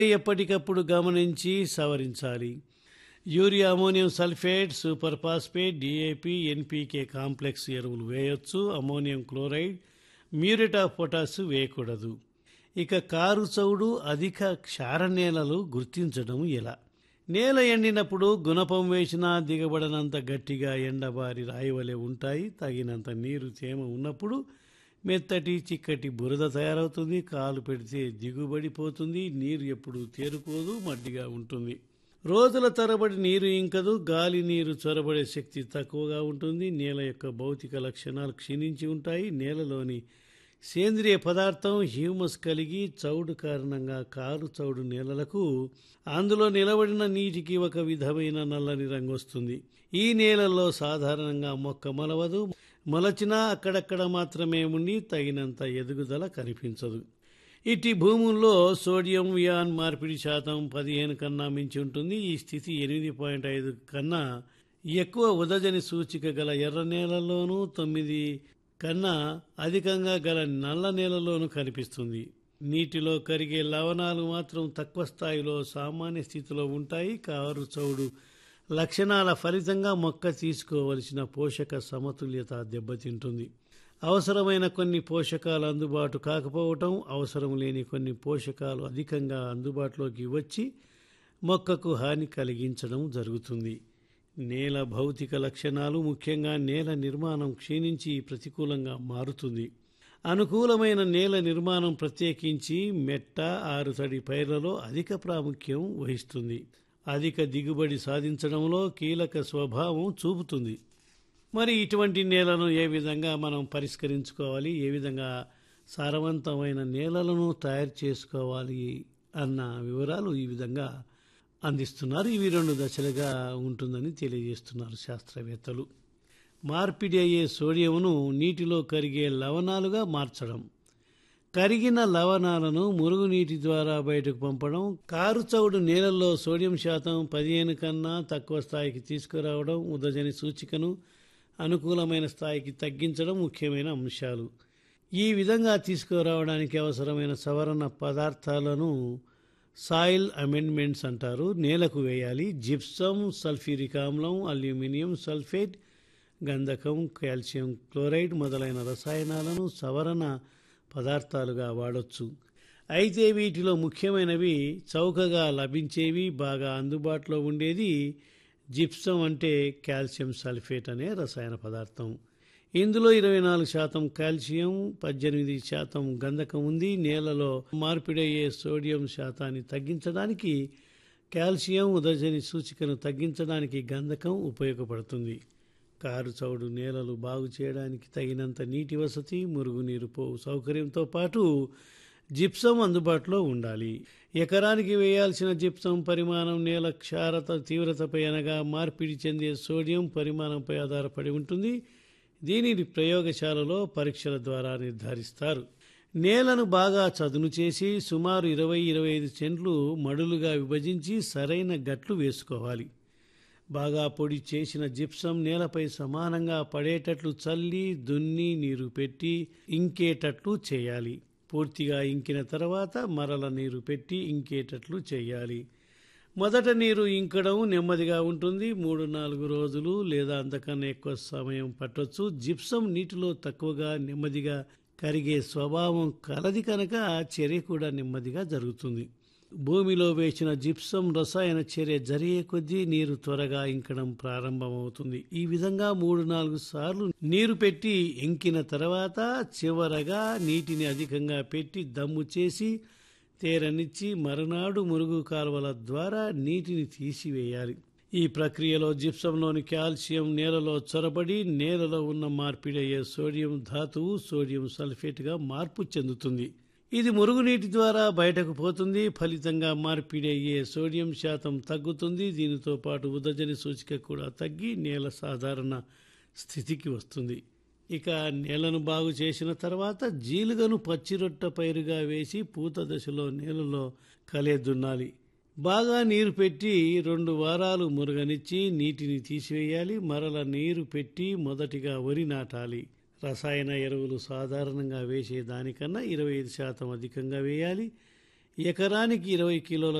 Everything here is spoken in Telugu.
ఎప్పటికప్పుడు గమనించి సవరించాలి urea ammonium sulphate super phosphate DAP NPK complex ఎరువులు వేయొచ్చు ammonium chloride muriate of potash వేయకూడదు ఇక కారు చౌడు అధిక క్షార నేలలు గుర్తించడం ఎలా నేల ఎండినప్పుడు గుణపం వేసినా దిగబడనంత గట్టిగా ఎండబారి రాయివలే ఉంటాయి తగినంత నీరు తేమ ఉన్నప్పుడు మెత్తటి చిక్కటి బురద తయారవుతుంది కాలు పెడితే దిగుబడిపోతుంది నీరు ఎప్పుడు తేరుకోదు మడ్డిగా ఉంటుంది రోజుల తరబడి నీరు ఇంకదు గాలి నీరు చొరబడే శక్తి తక్కువగా ఉంటుంది నేల యొక్క భౌతిక లక్షణాలు క్షీణించి ఉంటాయి నేలలోని సేంద్రియ పదార్థం హ్యూమస్ కలిగి చౌడు కారణంగా కారు చౌడు నేలలకు అందులో నిలబడిన నీటికి ఒక విధమైన నల్లని రంగు వస్తుంది ఈ నేలల్లో సాధారణంగా మొక్క మొలవదు మొలచినా అక్కడక్కడ మాత్రమే ఉండి తగినంత ఎదుగుదల కనిపించదు ఇట్టి భూముల్లో సోడియం వియాన్ మార్పిడి శాతం పదిహేను కన్నా మించి ఉంటుంది ఈ స్థితి ఎనిమిది పాయింట్ ఐదు కన్నా ఎక్కువ ఉదజని సూచిక గల ఎర్ర నేలల్లోనూ తొమ్మిది కన్నా అధికంగా గల నల్ల నేలలోనూ కనిపిస్తుంది నీటిలో కరిగే లవణాలు మాత్రం తక్కువ స్థాయిలో సామాన్య స్థితిలో ఉంటాయి కారు చౌడు లక్షణాల ఫలితంగా మొక్క తీసుకోవలసిన పోషక సమతుల్యత దెబ్బతింటుంది అవసరమైన కొన్ని పోషకాలు అందుబాటు కాకపోవటం అవసరం లేని కొన్ని పోషకాలు అధికంగా అందుబాటులోకి వచ్చి మొక్కకు హాని కలిగించడం జరుగుతుంది నేల భౌతిక లక్షణాలు ముఖ్యంగా నేల నిర్మాణం క్షీణించి ప్రతికూలంగా మారుతుంది అనుకూలమైన నేల నిర్మాణం ప్రత్యేకించి మెట్ట ఆరుతడి పైర్లలో అధిక ప్రాముఖ్యం వహిస్తుంది అధిక దిగుబడి సాధించడంలో కీలక స్వభావం చూపుతుంది మరి ఇటువంటి నేలను ఏ విధంగా మనం పరిష్కరించుకోవాలి ఏ విధంగా సారవంతమైన నేలలను తయారు చేసుకోవాలి అన్న వివరాలు ఈ విధంగా అందిస్తున్నారు ఇవి రెండు దశలుగా ఉంటుందని తెలియజేస్తున్నారు శాస్త్రవేత్తలు మార్పిడి అయ్యే సోడియంను నీటిలో కరిగే లవణాలుగా మార్చడం కరిగిన లవణాలను మురుగునీటి ద్వారా బయటకు పంపడం కారు చౌడు నేలల్లో సోడియం శాతం పదిహేను కన్నా తక్కువ స్థాయికి తీసుకురావడం ఉదజని సూచికను అనుకూలమైన స్థాయికి తగ్గించడం ముఖ్యమైన అంశాలు ఈ విధంగా తీసుకురావడానికి అవసరమైన సవరణ పదార్థాలను సాయిల్ అమెండ్మెంట్స్ అంటారు నేలకు వేయాలి జిప్సమ్ సల్ఫ్యూరిక్ ఆమ్లం అల్యూమినియం సల్ఫేట్ గంధకం కాల్షియం క్లోరైడ్ మొదలైన రసాయనాలను సవరణ పదార్థాలుగా వాడొచ్చు అయితే వీటిలో ముఖ్యమైనవి చౌకగా లభించేవి బాగా అందుబాటులో ఉండేది జిప్సం అంటే కాల్షియం సల్ఫేట్ అనే రసాయన పదార్థం ఇందులో ఇరవై నాలుగు శాతం కాల్షియం పద్దెనిమిది శాతం గంధకం ఉంది నేలలో మార్పిడయ్యే సోడియం శాతాన్ని తగ్గించడానికి కాల్షియం ఉదజని సూచికను తగ్గించడానికి గంధకం ఉపయోగపడుతుంది కారు చౌడు నేలలు బాగు చేయడానికి తగినంత నీటి వసతి మురుగునీరు పోవు సౌకర్యంతో పాటు జిప్సం అందుబాటులో ఉండాలి ఎకరానికి వేయాల్సిన జిప్సం పరిమాణం నేల క్షారత తీవ్రతపై అనగా మార్పిడి చెందే సోడియం పరిమాణంపై ఆధారపడి ఉంటుంది దీనిని ప్రయోగశాలలో పరీక్షల ద్వారా నిర్ధారిస్తారు నేలను బాగా చదును చేసి సుమారు ఇరవై ఇరవై ఐదు సెంట్లు మడులుగా విభజించి సరైన గట్లు వేసుకోవాలి బాగా పొడి చేసిన జిప్సం నేలపై సమానంగా పడేటట్లు చల్లి దున్ని నీరు పెట్టి ఇంకేటట్లు చేయాలి పూర్తిగా ఇంకిన తర్వాత మరల నీరు పెట్టి ఇంకేటట్లు చేయాలి మొదట నీరు ఇంకడం నెమ్మదిగా ఉంటుంది మూడు నాలుగు రోజులు లేదా అంతకన్నా ఎక్కువ సమయం పట్టొచ్చు జిప్సం నీటిలో తక్కువగా నెమ్మదిగా కరిగే స్వభావం కలది కనుక చర్య కూడా నెమ్మదిగా జరుగుతుంది భూమిలో వేసిన జిప్సం రసాయన చర్య జరిగే కొద్దీ నీరు త్వరగా ఇంకడం ప్రారంభమవుతుంది ఈ విధంగా మూడు నాలుగు సార్లు నీరు పెట్టి ఇంకిన తర్వాత చివరగా నీటిని అధికంగా పెట్టి దమ్ము చేసి తేరనిచ్చి మరునాడు మురుగు కాలువల ద్వారా నీటిని తీసివేయాలి ఈ ప్రక్రియలో జిప్సంలోని కాల్షియం నేలలో చొరబడి నేలలో ఉన్న మార్పిడయ్యే సోడియం ధాతువు సోడియం సల్ఫేట్గా మార్పు చెందుతుంది ఇది మురుగునీటి ద్వారా బయటకు పోతుంది ఫలితంగా మార్పిడి అయ్యే సోడియం శాతం తగ్గుతుంది దీనితో పాటు ఉదజని సూచిక కూడా తగ్గి నేల సాధారణ స్థితికి వస్తుంది ఇక నేలను బాగు చేసిన తర్వాత జీలుగను పచ్చిరొట్ట పైరుగా వేసి పూత దశలో నేలలో కలే దున్నాలి బాగా నీరు పెట్టి రెండు వారాలు మురగనిచ్చి నీటిని తీసివేయాలి మరల నీరు పెట్టి మొదటిగా వరి నాటాలి రసాయన ఎరువులు సాధారణంగా వేసే దానికన్నా ఇరవై ఐదు శాతం అధికంగా వేయాలి ఎకరానికి ఇరవై కిలోల